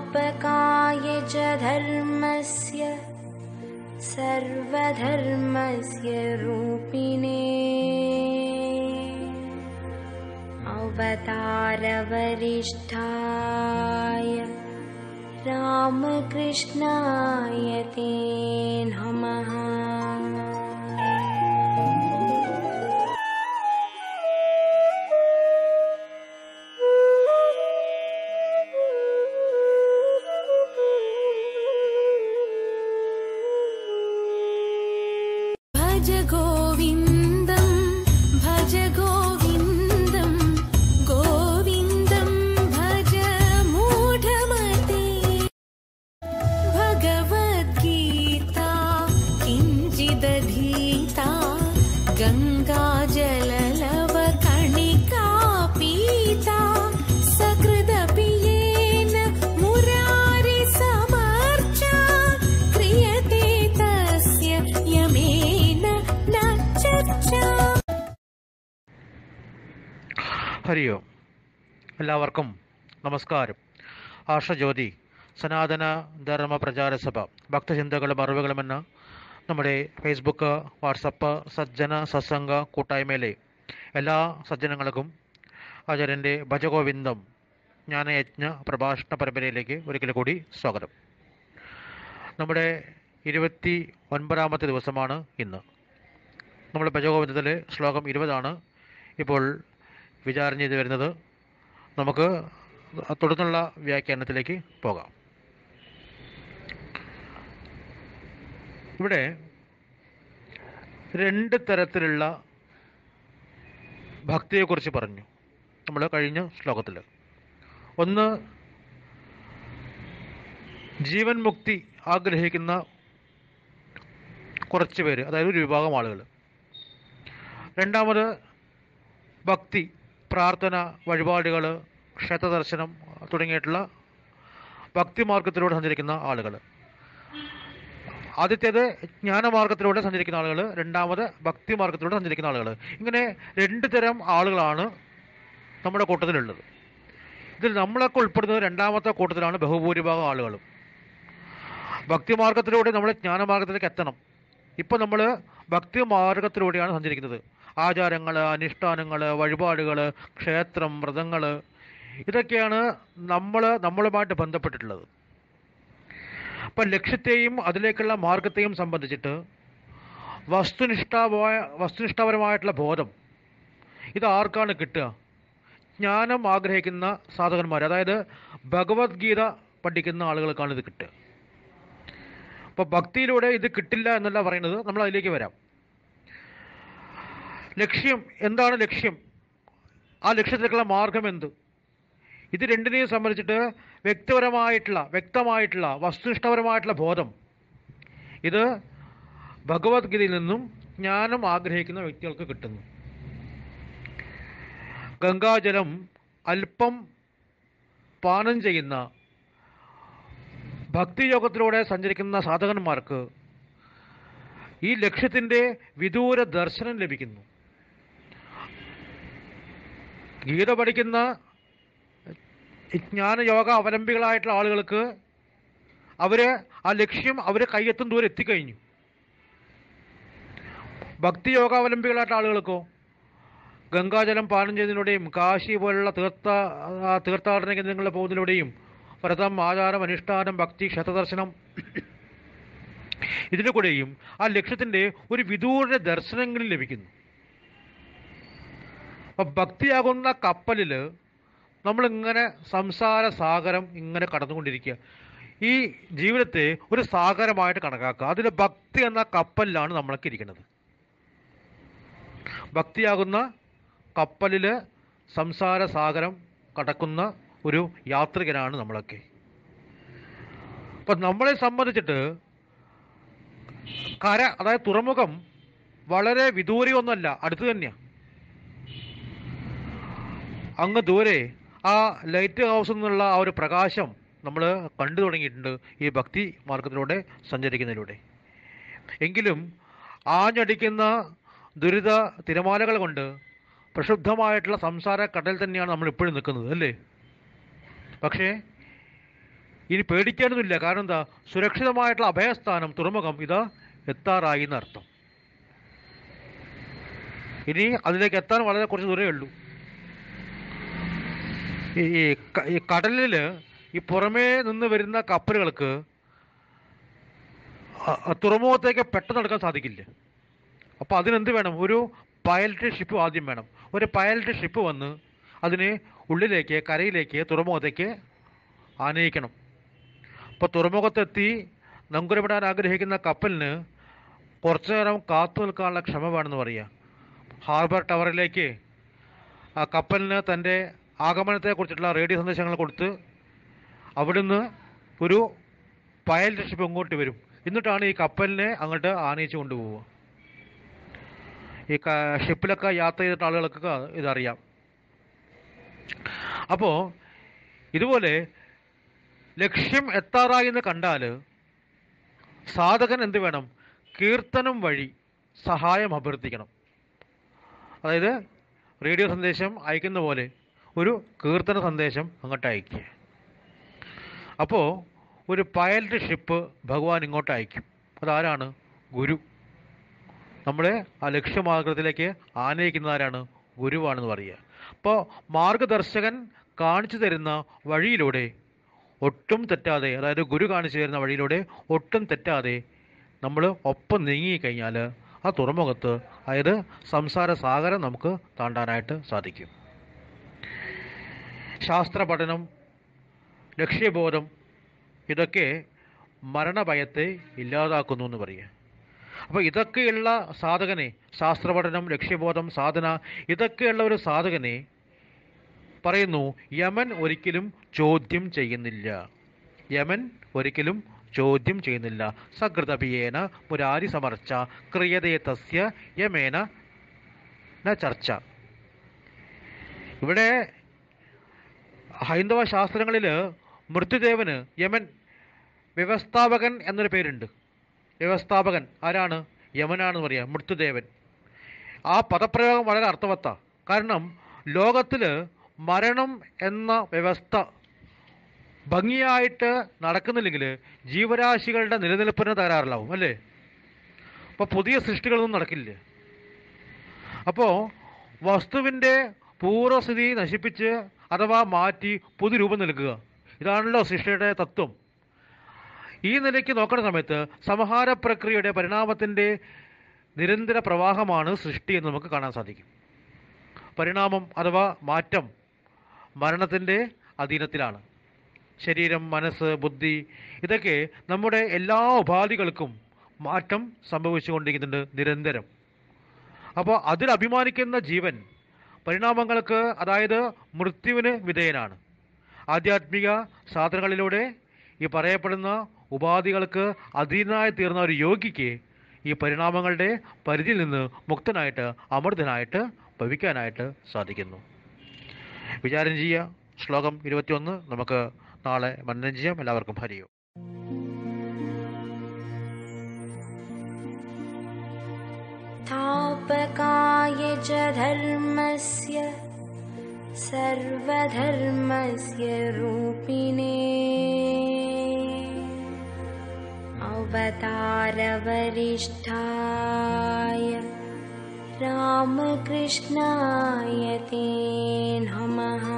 संस्थापकाय च धर्मस्य सर्वधर्मस्य रूपिणे अवतारवरिष्ठाय रामकृष्णाय ते नमः भज गोविन्दं भज गोविन्दं गोविन्दं भज मूढमते भगवद्गीता किञ्चिदधीता गङ्गाजललवकणिका पीता सकृदपि येन मुरारिसमर्चा क्रियते तस्य यमेन न चर्चा ഹരി ഓം എല്ലാവർക്കും നമസ്കാരം ആർഷജ്യോതി സനാതന ധർമ്മ പ്രചാര സഭ ഭക്തചിന്തകളും അറിവുകളും എന്ന നമ്മുടെ ഫേസ്ബുക്ക് വാട്സപ്പ് സജ്ജന സത്സംഗ കൂട്ടായ്മയിലെ എല്ലാ സജ്ജനങ്ങൾക്കും ആചാര്യൻ്റെ ഭജഗോവിന്ദം ജ്ഞാനയജ്ഞ പ്രഭാഷണ പരമ്പരയിലേക്ക് ഒരിക്കൽ കൂടി സ്വാഗതം നമ്മുടെ ഇരുപത്തി ഒൻപതാമത്തെ ദിവസമാണ് ഇന്ന് നമ്മൾ ഭജഗോവിന്ദത്തിലെ ശ്ലോകം ഇരുപതാണ് ഇപ്പോൾ വിചാരം ചെയ്ത് വരുന്നത് നമുക്ക് തുടർന്നുള്ള വ്യാഖ്യാനത്തിലേക്ക് പോകാം ഇവിടെ രണ്ട് തരത്തിലുള്ള ഭക്തിയെക്കുറിച്ച് പറഞ്ഞു നമ്മൾ കഴിഞ്ഞ ശ്ലോകത്തിൽ ഒന്ന് ജീവൻ മുക്തി ആഗ്രഹിക്കുന്ന കുറച്ച് പേര് അതായത് ഒരു വിഭാഗം ആളുകൾ രണ്ടാമത് ഭക്തി പ്രാർത്ഥന വഴിപാടുകൾ ക്ഷേത്രദർശനം തുടങ്ങിയിട്ടുള്ള ഭക്തിമാർഗത്തിലൂടെ സഞ്ചരിക്കുന്ന ആളുകൾ ആദ്യത്തേത് ജ്ഞാനമാർഗത്തിലൂടെ സഞ്ചരിക്കുന്ന ആളുകൾ രണ്ടാമത് ഭക്തിമാർഗത്തിലൂടെ സഞ്ചരിക്കുന്ന ആളുകൾ ഇങ്ങനെ രണ്ട് തരം ആളുകളാണ് നമ്മുടെ കൂട്ടത്തിലുള്ളത് ഇതിൽ നമ്മളൊക്കെ ഉൾപ്പെടുന്നത് രണ്ടാമത്തെ കൂട്ടത്തിലാണ് ബഹുഭൂരിഭാഗം ആളുകളും ഭക്തിമാർഗത്തിലൂടെ നമ്മൾ ജ്ഞാനമാർഗത്തിലേക്ക് എത്തണം ഇപ്പം നമ്മൾ ഭക്തിമാർഗത്തിലൂടെയാണ് സഞ്ചരിക്കുന്നത് ആചാരങ്ങൾ അനുഷ്ഠാനങ്ങൾ വഴിപാടുകൾ ക്ഷേത്രം വ്രതങ്ങൾ ഇതൊക്കെയാണ് നമ്മൾ നമ്മളുമായിട്ട് ബന്ധപ്പെട്ടിട്ടുള്ളത് അപ്പം ലക്ഷ്യത്തെയും അതിലേക്കുള്ള മാർഗത്തെയും സംബന്ധിച്ചിട്ട് വസ്തുനിഷ്ഠമായ വസ്തുനിഷ്ഠപരമായിട്ടുള്ള ബോധം ഇത് ആർക്കാണ് കിട്ടുക ജ്ഞാനം ആഗ്രഹിക്കുന്ന സാധകന്മാർ അതായത് ഭഗവത്ഗീത പഠിക്കുന്ന ആളുകൾക്കാണ് ഇത് കിട്ടുക അപ്പോൾ ഭക്തിയിലൂടെ ഇത് കിട്ടില്ല എന്നല്ല പറയുന്നത് നമ്മൾ അതിലേക്ക് വരാം ലക്ഷ്യം എന്താണ് ലക്ഷ്യം ആ ലക്ഷ്യത്തിലേക്കുള്ള മാർഗം എന്ത് ഇത് രണ്ടിനെയും സംബന്ധിച്ചിട്ട് വ്യക്തിപരമായിട്ടുള്ള വ്യക്തമായിട്ടുള്ള വസ്തുനിഷ്ഠപരമായിട്ടുള്ള ബോധം ഇത് ഭഗവത്ഗീതയിൽ നിന്നും ജ്ഞാനം ആഗ്രഹിക്കുന്ന വ്യക്തികൾക്ക് കിട്ടുന്നു ഗംഗാജലം അല്പം പാനം ചെയ്യുന്ന ഭക്തിയോഗത്തിലൂടെ സഞ്ചരിക്കുന്ന സാധകന്മാർക്ക് ഈ ലക്ഷ്യത്തിൻ്റെ വിദൂര ദർശനം ലഭിക്കുന്നു ഗീത പഠിക്കുന്ന ജ്ഞാനയോഗ അവലംബികളായിട്ടുള്ള ആളുകൾക്ക് അവർ ആ ലക്ഷ്യം അവർ കയ്യെത്തും ദൂരം എത്തിക്കഴിഞ്ഞു ഭക്തിയോഗ അവലംബികളായിട്ടുള്ള ആളുകൾക്കോ ഗംഗാജലം പാനം ചെയ്യുന്നതിലൂടെയും കാശി പോലുള്ള തീർത്ഥ ആ തീർത്ഥാടന കേന്ദ്രങ്ങളിൽ പോകുന്നതിലൂടെയും വ്രതം ആചാരം അനുഷ്ഠാനം ഭക്തി ക്ഷേത്രദർശനം ഇതിൻ്റെ കൂടെയും ആ ലക്ഷ്യത്തിൻ്റെ ഒരു വിദൂര ദർശനങ്ങളിൽ ലഭിക്കുന്നു അപ്പം ഭക്തിയാകുന്ന കപ്പലിൽ നമ്മളിങ്ങനെ സംസാര സാഗരം ഇങ്ങനെ കടന്നുകൊണ്ടിരിക്കുക ഈ ജീവിതത്തെ ഒരു സാഗരമായിട്ട് കണക്കാക്കുക അതിൽ ഭക്തി എന്ന കപ്പലിലാണ് നമ്മളൊക്കെ ഇരിക്കുന്നത് ഭക്തിയാകുന്ന കപ്പലിൽ സംസാര സാഗരം കടക്കുന്ന ഒരു യാത്രികനാണ് നമ്മളൊക്കെ അപ്പം നമ്മളെ സംബന്ധിച്ചിട്ട് കര അതായത് തുറമുഖം വളരെ വിദൂരയൊന്നുമല്ല അടുത്ത് തന്നെയാണ് അങ്ങ് ദൂരെ ആ ലൈറ്റ് ഹൗസിൽ നിന്നുള്ള ആ ഒരു പ്രകാശം നമ്മൾ കണ്ടു തുടങ്ങിയിട്ടുണ്ട് ഈ ഭക്തി മാർഗത്തിലൂടെ സഞ്ചരിക്കുന്നതിലൂടെ എങ്കിലും ആഞ്ഞടിക്കുന്ന ദുരിത തിരമാലകൾ കൊണ്ട് പ്രക്ഷുബ്ധമായിട്ടുള്ള സംസാര കടൽ തന്നെയാണ് നമ്മൾ ഇപ്പോഴും നിൽക്കുന്നത് അല്ലേ പക്ഷേ ഇനി പേടിക്കേണ്ടതില്ല കാരണം എന്താ സുരക്ഷിതമായിട്ടുള്ള അഭയസ്ഥാനം തുറമുഖം ഇതാ എത്താറായി എന്നർത്ഥം ഇനി അതിലേക്ക് എത്താൻ വളരെ കുറച്ച് ദൂരമേ ഉള്ളൂ ഈ ഈ ക- ഈ കടലിൽ ഈ പുറമേ നിന്ന് വരുന്ന കപ്പലുകൾക്ക് അ- അ- തുറമുഖത്തേക്ക് പെട്ടെന്ന് എടുക്കാൻ സാധിക്കില്ല അപ്പോൾ അതിനെന്ത് വേണം ഒരു പൈലറ്റ് ഷിപ്പ് ആദ്യം വേണം ഒരു പൈലറ്റ് ഷിപ്പ് വന്ന് അതിനെ ഉള്ളിലേക്ക് കരയിലേക്ക് തുറമുഖത്തേക്ക് ആനയിക്കണം അപ്പോൾ തുറമുഖത്തെത്തി നങ്കുരമിടാൻ ആഗ്രഹിക്കുന്ന കപ്പലിന് കുറച്ചു നേരം കാത്തു നിൽക്കാനുള്ള ക്ഷമ വേണമെന്ന് പറയുക ഹാർബർ ടവറിലേക്ക് ആ കപ്പലിന് തൻ്റെ ആഗമനത്തെക്കുറിച്ചിട്ടുള്ള റേഡിയോ സന്ദേശങ്ങൾ കൊടുത്ത് അവിടുന്ന് ഒരു പൈലറ്റ് ഷിപ്പ് ഇങ്ങോട്ട് വരും എന്നിട്ടാണ് ഈ കപ്പലിനെ അങ്ങോട്ട് ആനയിച്ച് കൊണ്ടുപോവുക ഈ ക- ഷിപ്പിലൊക്കെ യാത്ര ചെയ്തിട്ട് ആളുകൾക്ക് ഇതറിയാം അപ്പോൾ ഇതുപോലെ ലക്ഷ്യം എത്താറായി എന്ന് കണ്ടാൽ സാധകൻ എന്ത് വേണം കീർത്തനം വഴി സഹായം അഭ്യർത്ഥിക്കണം അതായത് റേഡിയോ സന്ദേശം അയക്കുന്ന പോലെ ഒരു കീർത്തന സന്ദേശം അങ്ങോട്ട് അയക്കുക അപ്പോൾ ഒരു പൈലറ്റ് ഷിപ്പ് ഭഗവാൻ ഇങ്ങോട്ട് അയക്കും അതാരാണ് ഗുരു നമ്മളെ ആ ലക്ഷ്യമാർഗത്തിലേക്ക് ആനയിക്കുന്ന ആരാണ് ഗുരുവാണെന്ന് പറയുക അപ്പോൾ മാർഗദർശകൻ കാണിച്ചു തരുന്ന വഴിയിലൂടെ ഒട്ടും തെറ്റാതെ അതായത് ഗുരു കാണിച്ചു തരുന്ന വഴിയിലൂടെ ഒട്ടും തെറ്റാതെ നമ്മൾ ഒപ്പം നീങ്ങിക്കഴിഞ്ഞാൽ ആ തുറമുഖത്ത് അതായത് സംസാര സാഗരം നമുക്ക് താണ്ടാനായിട്ട് സാധിക്കും ശാസ്ത്ര പഠനം ലക്ഷ്യബോധം ഇതൊക്കെ മരണഭയത്തെ ഇല്ലാതാക്കുന്നു എന്ന് പറയുക അപ്പോൾ ഇതൊക്കെയുള്ള സാധകനെ ശാസ്ത്രപഠനം ലക്ഷ്യബോധം സാധന ഇതൊക്കെയുള്ള ഒരു സാധകനെ പറയുന്നു യമൻ ഒരിക്കലും ചോദ്യം ചെയ്യുന്നില്ല യമൻ ഒരിക്കലും ചോദ്യം ചെയ്യുന്നില്ല സകൃതപിയേന മുരാരി സമർച്ച ക്രിയതേ തസ്യ യമേന ന ചർച്ച ഇവിടെ ഹൈന്ദവ ശാസ്ത്രങ്ങളിൽ മൃത്യുദേവന് യമൻ വ്യവസ്ഥാപകൻ എന്നൊരു പേരുണ്ട് വ്യവസ്ഥാപകൻ ആരാണ് യമനാണെന്ന് പറയാം മൃത്യുദേവൻ ആ പദപ്രയോഗം വളരെ അർത്ഥവത്താ കാരണം ലോകത്തിൽ മരണം എന്ന വ്യവസ്ഥ ഭംഗിയായിട്ട് നടക്കുന്നില്ലെങ്കിൽ ജീവരാശികളുടെ നിലനിൽപ്പിന് തകരാറിലാവും അല്ലേ അപ്പോൾ പുതിയ സൃഷ്ടികളൊന്നും നടക്കില്ല അപ്പോൾ വസ്തുവിൻ്റെ പൂർവ്വസ്ഥിതി നശിപ്പിച്ച് അഥവാ മാറ്റി പുതു രൂപം നൽകുക ഇതാണല്ലോ സൃഷ്ടിയുടെ തത്വം ഈ നിലയ്ക്ക് നോക്കുന്ന സമയത്ത് സംഹാര പ്രക്രിയയുടെ പരിണാമത്തിൻ്റെ നിരന്തര പ്രവാഹമാണ് സൃഷ്ടി എന്ന് നമുക്ക് കാണാൻ സാധിക്കും പരിണാമം അഥവാ മാറ്റം മരണത്തിൻ്റെ അധീനത്തിലാണ് ശരീരം മനസ്സ് ബുദ്ധി ഇതൊക്കെ നമ്മുടെ എല്ലാ ഉപാധികൾക്കും മാറ്റം സംഭവിച്ചുകൊണ്ടിരിക്കുന്നുണ്ട് നിരന്തരം അപ്പോൾ അതിൽ അഭിമാനിക്കുന്ന ജീവൻ പരിണാമങ്ങൾക്ക് അതായത് മൃത്യുവിന് വിധേയനാണ് ആധ്യാത്മിക സാധനങ്ങളിലൂടെ ഈ പറയപ്പെടുന്ന ഉപാധികൾക്ക് അധീനനായി തീർന്ന ഒരു യോഗിക്ക് ഈ പരിണാമങ്ങളുടെ പരിധിയിൽ നിന്ന് മുക്തനായിട്ട് അമൃതനായിട്ട് ഭവിക്കാനായിട്ട് സാധിക്കുന്നു വിചാരം ചെയ്യുക ശ്ലോകം ഇരുപത്തിയൊന്ന് നമുക്ക് നാളെ മനനം ചെയ്യാം എല്ലാവർക്കും ഹരിയോ स्थापकाय च धर्मस्य सर्वधर्मस्य रूपिणे अवतारवरिष्ठाय रामकृष्णाय ते नमः